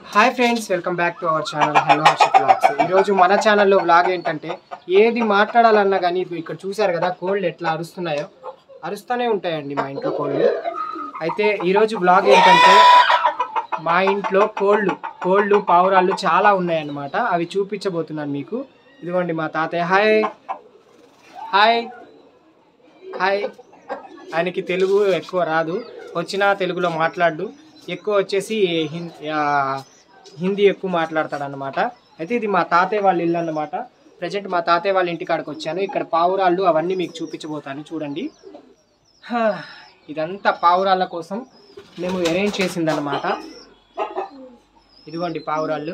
hi friends welcome back to our channel hello Harshith blogs ఈరోజు మన ఛానల్లో వ్లాగ్ ఏంటంటే ఏది మాట్లాడాలన్నా కానీ ఇది ఇక్కడ చూశారు కదా కోళ్ళు ఎట్లా అరుస్తున్నాయో అరుస్తూనే ఉంటాయండి మా ఇంట్లో కోళ్ళు అయితే ఈరోజు వ్లాగ్ ఏంటంటే మా ఇంట్లో కోళ్ళు కోళ్ళు పావురాళ్ళు చాలా ఉన్నాయన్నమాట అవి చూపించబోతున్నాను మీకు ఇదిగోండి మా తాతయ్య హాయ్ హాయ్ హాయ్ ఆయనకి తెలుగు ఎక్కువ రాదు వచ్చినా తెలుగులో మాట్లాడు ఎక్కువ వచ్చేసి హిం- ఆ, హిందీ ఎక్కువ మాట్లాడతాడు అనమాట అయితే ఇది మా తాతయ్య వాళ్ళ ఇల్లు అన్నమాట ప్రజెంట్ మా తాతయ్య వాళ్ళ ఇంటికాడికి వచ్చాను ఇక్కడ పావురాళ్ళు అవన్నీ మీకు చూపించబోతాను చూడండి హా, ఇదంతా పావురాళ్ళ కోసం మేము అరేంజ్ చేసిందన్నమాట ఇదిగోండి పావురాళ్ళు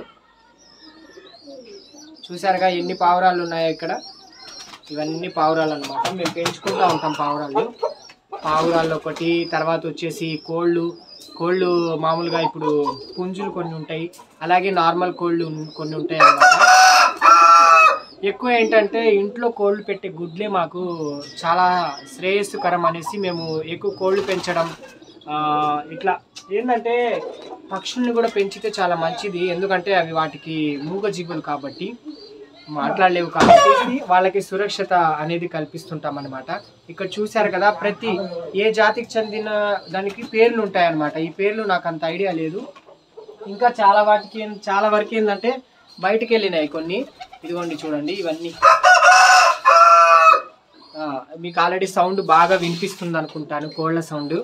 చూసారుగా ఎన్ని పావురాళ్ళు ఉన్నాయో ఇక్కడ ఇవన్నీ పావురాలు అనమాట మేము పెంచుకుంటూ ఉంటాం పావురాళ్ళు పావురాళ్ళు ఒకటి తర్వాత వచ్చేసి కోళ్ళు కోళ్ళు మామూలుగా ఇప్పుడు పుంజులు కొన్ని ఉంటాయి అలాగే నార్మల్ కోళ్ళు ఉన్- కొన్ని ఉంటాయి అన్నమాట ఎక్కువ ఏంటంటే ఇంట్లో కోళ్ళు పెట్టే గుడ్లే మాకు చాలా శ్రేయస్సుకరం అనేసి మేము ఎక్కువ కోళ్ళు పెంచడం ఆ, ఇట్లా ఏంటంటే పక్షుల్ని కూడా పెంచితే చాలా మంచిది ఎందుకంటే అవి వాటికి మూగజీవులు కాబట్టి మాట్లాడలేవు కాబట్టి వాళ్ళకి సురక్షత అనేది కల్పిస్తుంటాం అనమాట ఇక్కడ చూశారు కదా ప్రతి ఏ జాతికి చెందిన దానికి పేర్లు ఉంటాయన్నమాట ఈ పేర్లు నాకు అంత ఐడియా లేదు ఇంకా చాలా వాటికి ఏం- చాలా వరకు ఏంటంటే బయటికి వెళ్ళినాయి కొన్ని ఇదిగోండి చూడండి ఇవన్నీ ఆ, మీకు ఆల్రెడీ సౌండ్ బాగా వినిపిస్తుంది అనుకుంటాను కోళ్ళ సౌండ్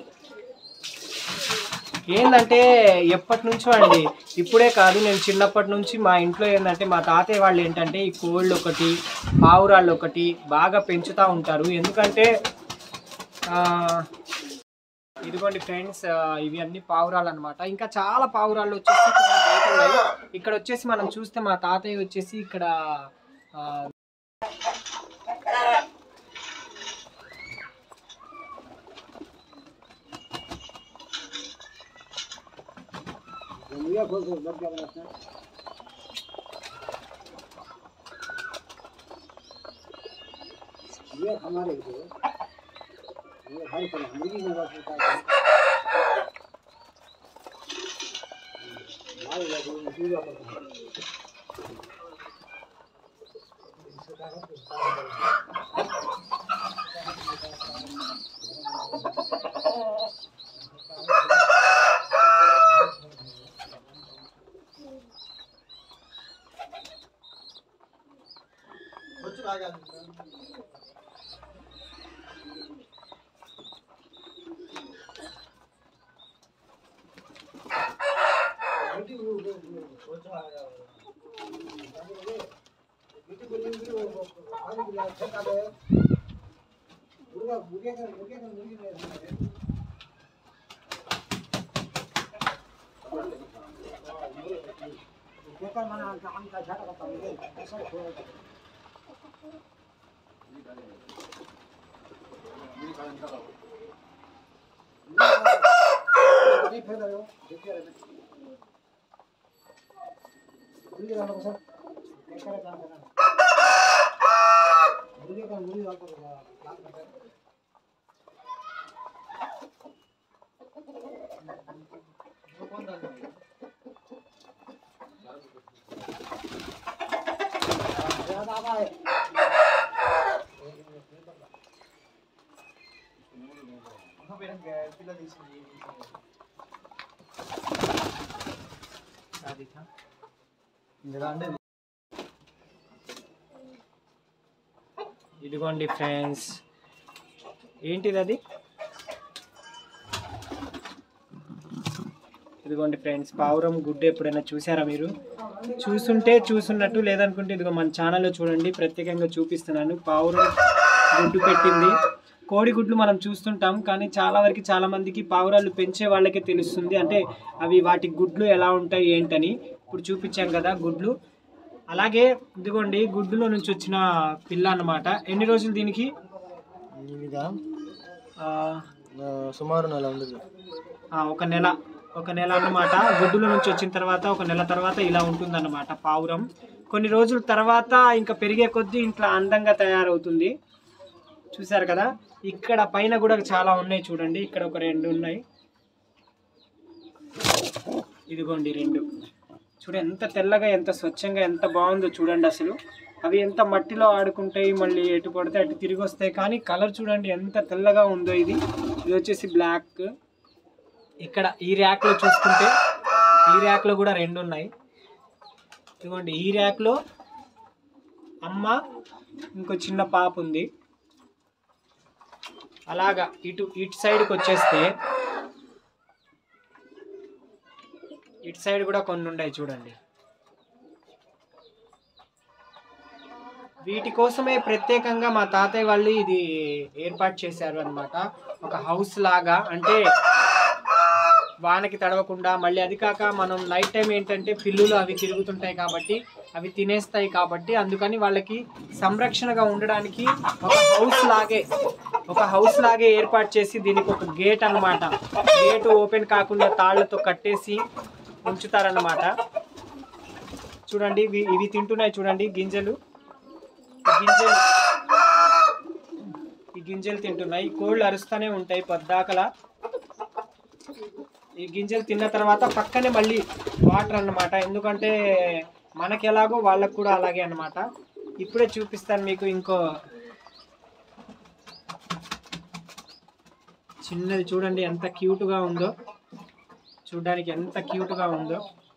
ఏంటంటే ఎప్పటి నుంచో అండి ఇప్పుడే కాదు నేను చిన్నప్పటి నుంచి మా ఇంట్లో ఏంటంటే మా తాతయ్య వాళ్ళు ఏంటంటే ఈ కోళ్ళు ఒకటి పావురాళ్ళు ఒకటి బాగా పెంచుతూ ఉంటారు ఎందుకంటే ఆ, ఇదిగోండి ఫ్రెండ్స్ ఇవి అన్ని పావురాలు అనమాట ఇంకా చాలా పావురాళ్ళు వచ్చేసి కొన్ని బయట ఉన్నాయి ఇక్కడ వచ్చేసి మనం చూస్తే మా తాతయ్య వచ్చేసి ఇక్కడ ఆ, ఇదిగోండి ఫ్రెండ్స్ ఏంటిది అది ఇదిగోండి ఫ్రెండ్స్ పావురం గుడ్డు ఎప్పుడైనా చూసారా మీరు చూసుంటే చూసున్నట్టు లేదనుకుంటే ఇదిగో మన ఛానల్లో చూడండి ప్రత్యేకంగా చూపిస్తున్నాను పావురం గుడ్డు పెట్టింది కోడి గుడ్లు మనం చూస్తుంటాం కానీ చాలా వరకు చాలా మందికి పావురాలు పెంచే వాళ్ళకే తెలుస్తుంది అంటే అవి వాటి గుడ్లు ఎలా ఉంటాయి ఏంటని ఇప్పుడు చూపించాం కదా గుడ్లు అలాగే ఇదిగోండి గుడ్డులో నుంచి వచ్చిన పిల్ల అన్నమాట ఎన్ని రోజులు దీనికి ఇదిగా ఆ, సుమారు నెల ఉండదు ఆ, ఒక నెల ఒక నెల అన్నమాట గుడ్డుల నుంచి వచ్చిన తర్వాత ఒక నెల తర్వాత ఇలా ఉంటుందన్నమాట పావురం కొన్ని రోజుల తర్వాత ఇంకా పెరిగే కొద్దీ ఇంట్లో అందంగా తయారవుతుంది చూసారు కదా ఇక్కడ పైన కూడా చాలా ఉన్నాయి చూడండి ఇక్కడ ఒక రెండు ఉన్నాయి ఇదిగోండి రెండు చూడ ఎంత తెల్లగా ఎంత స్వచ్ఛంగా ఎంత బాగుందో చూడండి అసలు అవి ఎంత మట్టిలో ఆడుకుంటాయి మళ్ళీ ఎటు పడితే అటు తిరిగి వస్తాయి కానీ కలర్ చూడండి ఎంత తెల్లగా ఉందో ఇది ఇది వచ్చేసి బ్లాక్ ఇక్కడ ఈ ర్యాక్లో చూసుకుంటే ఈ ర్యాక్లో కూడా రెండు ఉన్నాయి ఇదిగోండి ఈ ర్యాక్లో అమ్మ ఇంకో చిన్న పాప ఉంది అలాగా ఇటు ఇటు సైడ్కి వచ్చేస్తే ఇటు సైడ్ కూడా కొన్ని ఉన్నాయి చూడండి వీటి కోసమే ప్రత్యేకంగా మా తాతయ్య వాళ్ళు ఇది ఏర్పాటు చేశారు అన్నమాట ఒక హౌస్ లాగా అంటే వానకి తడవకుండా మళ్ళీ అది కాక మనం నైట్ టైం ఏంటంటే పిల్లులు అవి తిరుగుతుంటాయి కాబట్టి అవి తినేస్తాయి కాబట్టి అందుకని వాళ్ళకి సంరక్షణగా ఉండడానికి ఒక హౌస్ లాగే ఒక హౌస్ లాగే ఏర్పాటు చేసి దీనికి ఒక గేట్ అన్నమాట గేట్ ఓపెన్ కాకుండా తాళ్లతో కట్టేసి ఉంచుతారన్నమాట చూడండి ఇవి ఇవి తింటున్నాయి చూడండి గింజలు ఈ గింజలు ఈ గింజలు తింటున్నాయి ఈ కోళ్ళు అరుస్తూనే ఉంటాయి పొద్దాకల ఈ గింజలు తిన్న తర్వాత పక్కనే మళ్ళీ వాటర్ అన్నమాట ఎందుకంటే మనకి ఎలాగో వాళ్ళకు కూడా అలాగే అన్నమాట ఇప్పుడే చూపిస్తాను మీకు ఇంకో చిన్నది చూడండి ఎంత క్యూట్గా ఉందో చూడడానికి ఎంత క్యూట్గా ఉందో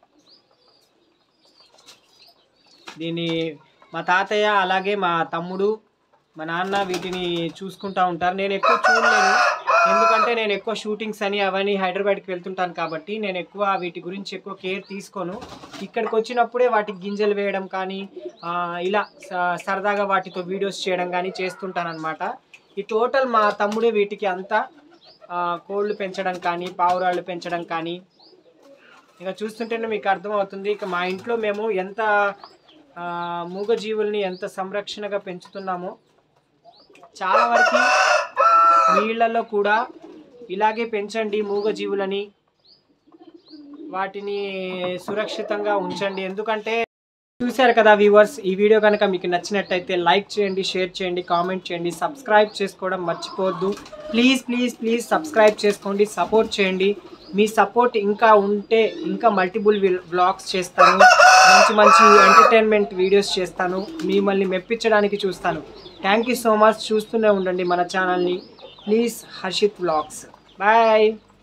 దీన్ని మా తాతయ్య అలాగే మా తమ్ముడు మా నాన్న వీటిని చూసుకుంటా ఉంటారు నేను ఎక్కువ చూడలేను ఎందుకంటే నేను ఎక్కువ షూటింగ్స్ అని అవన్నీ హైదరాబాద్కి వెళ్తుంటాను కాబట్టి నేను ఎక్కువ వీటి గురించి ఎక్కువ కేర్ తీసుకోను ఇక్కడికి వచ్చినప్పుడే వాటికి గింజలు వేయడం కానీ ఆ, ఇలా స- సరదాగా వాటితో వీడియోస్ చేయడం కానీ చేస్తుంటాను అనమాట ఈ టోటల్ మా తమ్ముడే వీటికి అంతా ఆ, కోళ్ళు పెంచడం కానీ పావురాళ్ళు పెంచడం కానీ ఇక చూస్తుంటేనే మీకు అర్థమవుతుంది ఇక మా ఇంట్లో మేము ఎంత ఆ, మూగజీవుల్ని ఎంత సంరక్షణగా పెంచుతున్నామో చాలా వరకు నీళ్ళల్లో కూడా ఇలాగే పెంచండి మూగజీవులని వాటిని సురక్షితంగా ఉంచండి ఎందుకంటే చూశారు కదా వ్యూవర్స్ ఈ వీడియో కనుక మీకు నచ్చినట్టయితే లైక్ చేయండి షేర్ చేయండి కామెంట్ చేయండి సబ్స్క్రైబ్ చేసుకోవడం మర్చిపోవద్దు ప్లీజ్ ప్లీజ్ ప్లీజ్ సబ్స్క్రైబ్ చేసుకోండి సపోర్ట్ చేయండి మీ సపోర్ట్ ఇంకా ఉంటే ఇంకా మల్టిపుల్ వ్లాగ్స్ చేస్తాను మంచి మంచి ఎంటర్టైన్మెంట్ వీడియోస్ చేస్తాను మిమ్మల్ని మెప్పించడానికి చూస్తాను థ్యాంక్ యూ సో మచ్ చూస్తూనే ఉండండి మన ఛానల్ని ప్లీజ్ హర్షిత్ వ్లాగ్స్ బాయ్